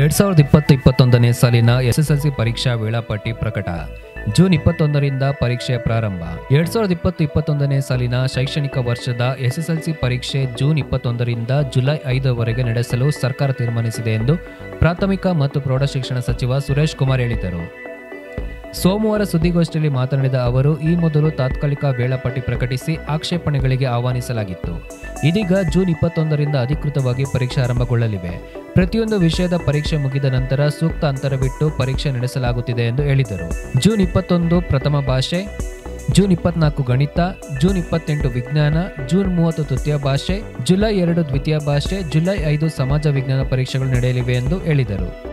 ಎರಡ್ ಸಾವಿರದ ಇಪ್ಪತ್ತು ಇಪ್ಪತ್ತೊಂದನೇ ಸಾಲಿನ ಎಸ್ಎಸ್ಎಲ್ಸಿ ಪರೀಕ್ಷಾ ವೇಳಾಪಟ್ಟಿ ಪ್ರಕಟ ಜೂನ್ ಇಪ್ಪತ್ತೊಂದರಿಂದ ಪರೀಕ್ಷೆ ಪ್ರಾರಂಭ ಎರಡ್ ಸಾವಿರದ ಇಪ್ಪತ್ತು ಇಪ್ಪತ್ತೊಂದನೇ ಸಾಲಿನ ಶೈಕ್ಷಣಿಕ ವರ್ಷದ ಎಸ್ಎಸ್ಎಲ್ಸಿ ಪರೀಕ್ಷೆ ಜೂನ್ ಇಪ್ಪತ್ತೊಂದರಿಂದ ಜುಲೈ ಐದರವರೆಗೆ ನಡೆಸಲು ಸರ್ಕಾರ ತೀರ್ಮಾನಿಸಿದೆ ಎಂದು ಪ್ರಾಥಮಿಕ ಮತ್ತು ಪ್ರೌಢಶಿಕ್ಷಣ ಸಚಿವ ಸುರೇಶ್ ಕುಮಾರ್ ಹೇಳಿದರು ಸೋಮವಾರ ಸುದ್ದಿಗೋಷ್ಠಿಯಲ್ಲಿ ಮಾತನಾಡಿದ ಅವರು ಈ ಮೊದಲು ತಾತ್ಕಾಲಿಕ ವೇಳಾಪಟ್ಟಿ ಪ್ರಕಟಿಸಿ ಆಕ್ಷೇಪಣೆಗಳಿಗೆ ಆಹ್ವಾನಿಸಲಾಗಿತ್ತು ಇದೀಗ ಜೂನ್ ಇಪ್ಪತ್ತೊಂದರಿಂದ ಅಧಿಕೃತವಾಗಿ ಪರೀಕ್ಷೆ ಆರಂಭಗೊಳ್ಳಲಿವೆ ಪ್ರತಿಯೊಂದು ವಿಷಯದ ಪರೀಕ್ಷೆ ಮುಗಿದ ನಂತರ ಸೂಕ್ತ ಅಂತರವಿಟ್ಟು ಪರೀಕ್ಷೆ ನಡೆಸಲಾಗುತ್ತಿದೆ ಎಂದು ಹೇಳಿದರು ಜೂನ್ ಇಪ್ಪತ್ತೊಂದು ಪ್ರಥಮ ಭಾಷೆ ಜೂನ್ ಇಪ್ಪತ್ನಾಲ್ಕು ಗಣಿತ ಜೂನ್ ಇಪ್ಪತ್ತೆಂಟು ವಿಜ್ಞಾನ ಜೂನ್ ಮೂವತ್ತು ತೃತೀಯ ಭಾಷೆ ಜುಲೈ ಎರಡು ದ್ವಿತೀಯ ಭಾಷೆ ಜುಲೈ ಐದು ಸಮಾಜ ವಿಜ್ಞಾನ ಪರೀಕ್ಷೆಗಳು ನಡೆಯಲಿವೆ ಎಂದು ಹೇಳಿದರು